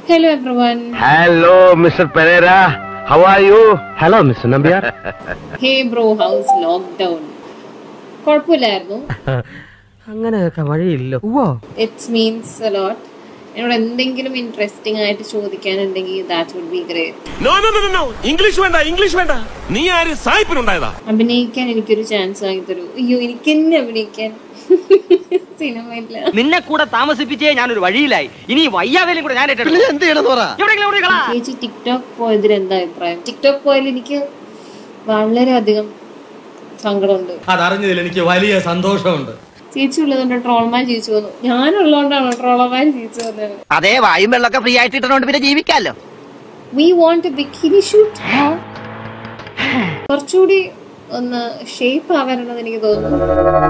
Hello everyone. Hello, Mr. Pereira. How are you? Hello, Mr. Nambiar. Hey bro, how's lockdown? കുഴപ്പമില്ലായിരുന്നു അങ്ങനെയൊക്കെ വഴിയില്ല ഉവ്വോ it's means a lot. എന്നോട് എന്തെങ്കിലും interesting ആയിട്ട് ചോദിക്കാനുണ്ടെങ്കിൽ that would be great no no no no English വേണ്ട English വേണ്ട നീ ആര് സായിപ്പിനുണ്ടായതാ അഭിനയിക്കാൻ എനിക്കൊരു ചാൻസ് വാങ്ങി തരൂ അയ്യോ എനിക്ക് തന്നെ അഭിനയിക്കാൻ സിനിമയില്ല നിന്നെ കൂടെ താമസിപ്പിച്ചേ ഞാനൊരു വഴിയിലായി ഇനി വയ്യാവേലും കൂടെ ഞാൻ ഏറ്റെടുക്കും. എവിടെയെങ്കിലും ഓടി കളാ. ചേച്ചി ടിക്ടോക്ക് പോയതിൽ എന്താ അഭിപ്രായം ടിക്ടോക്ക് പോയതിൽ എനിക്ക് വളരെയധികം സങ്കടമുണ്ട് അതറിഞ്ഞതിൽ എനിക്ക് വലിയ സന്തോഷമുണ്ട് ചേച്ചി ഉള്ളതുകൊണ്ട് ട്രോൾമാൻ ജീവിച്ചു വന്നു ഞാനുള്ളതുകൊണ്ടാണ് ട്രോളമാൻ ജീവിച്ചു വന്നത് അതെ വായും വെള്ളമൊക്കെ ഫ്രീ ആയിട്ട് ഇട്ടണോണ്ട് പിന്നെ ജീവിക്കാലോ we want a bikini shoot കുറച്ചുകൂടി ഒന്ന് ഷേപ്പ് ആവാനുണ്ടെന്ന് എനിക്ക് തോന്നുന്നു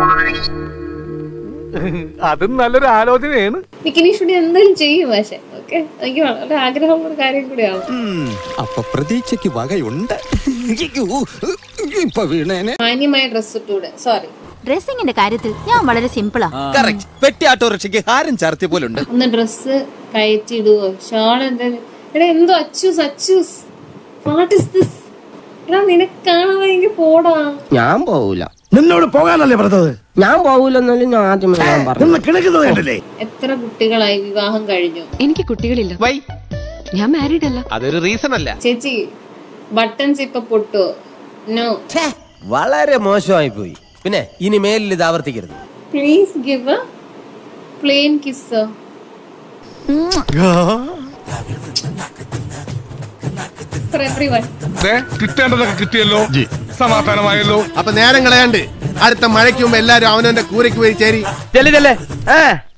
അതും നല്ലൊരു ആലോചനയാണ് ബിക്കിനി ഷൂട്ട് എന്തായാലും ചെയ്യും പക്ഷെ ഓക്കെ എനിക്ക് വളരെ ആഗ്രഹമുള്ള ഒരു കാര്യം കൂടിയാണ് അപ്പൊ പ്രതീക്ഷയ്ക്ക് വകയുണ്ട് ഇപ്പൊ വീണേനെ മാന്യമായ ഡ്രസ് ഇട്ടൂടെ സോറി ഡ്രസ്സിങ്ങിന്റെ കാര്യത്തിൽ ഞാൻ വളരെ സിമ്പിളാ കറക്റ്റ് പെട്ടി ഓട്ടോറിക്ഷയ്ക്ക് ഹാരം ചാർത്തിയ പോലുണ്ട് ഒന്ന് ഡ്രസ്സ് കയറ്റിടുവോ ഷാൾ എന്താ എടാ എന്തോ Achus Achus what is this എടാ നിനക്ക് കാണാൻ ഭയങ്കര പോടാ ഞാൻ പോവൂല നിന്നോട് പോകാനല്ലേ പറഞ്ഞത് ഞാൻ പോവൂലെന്നാലും ഞാൻ ആദ്യമേ ഞാൻ പറഞ്ഞു നിന്ന് കിണക്കുന്നത് കണ്ടില്ലേ എത്ര കുട്ടികളായി വിവാഹം കഴിഞ്ഞു എനിക്ക് കുട്ടികളില്ല വൈ ഞാൻ മാരീഡ് അല്ല അതൊരു റീസൺ അല്ല ചേച്ചി ബട്ടൺസ് ഇപ്പൊ പൊട്ടോ നോ വളരെ മോശമായി പോയി പിന്നെ ഇനി മേലിൽ ഇത് ആവർത്തിക്കരുത് please give a plain kiss for everyone കിട്ടേണ്ടതൊക്കെ കിട്ടിയല്ലോ സമാധാനമായല്ലോ അപ്പൊ നേരം കളയാണ്ട് അടുത്ത മഴയ്ക്ക് മുമ്പ് എല്ലാരും അവനവന്റെ കൂരയ്ക്ക് പോയി ചേരി ചെല്ല് ചെല്ല്. ഏ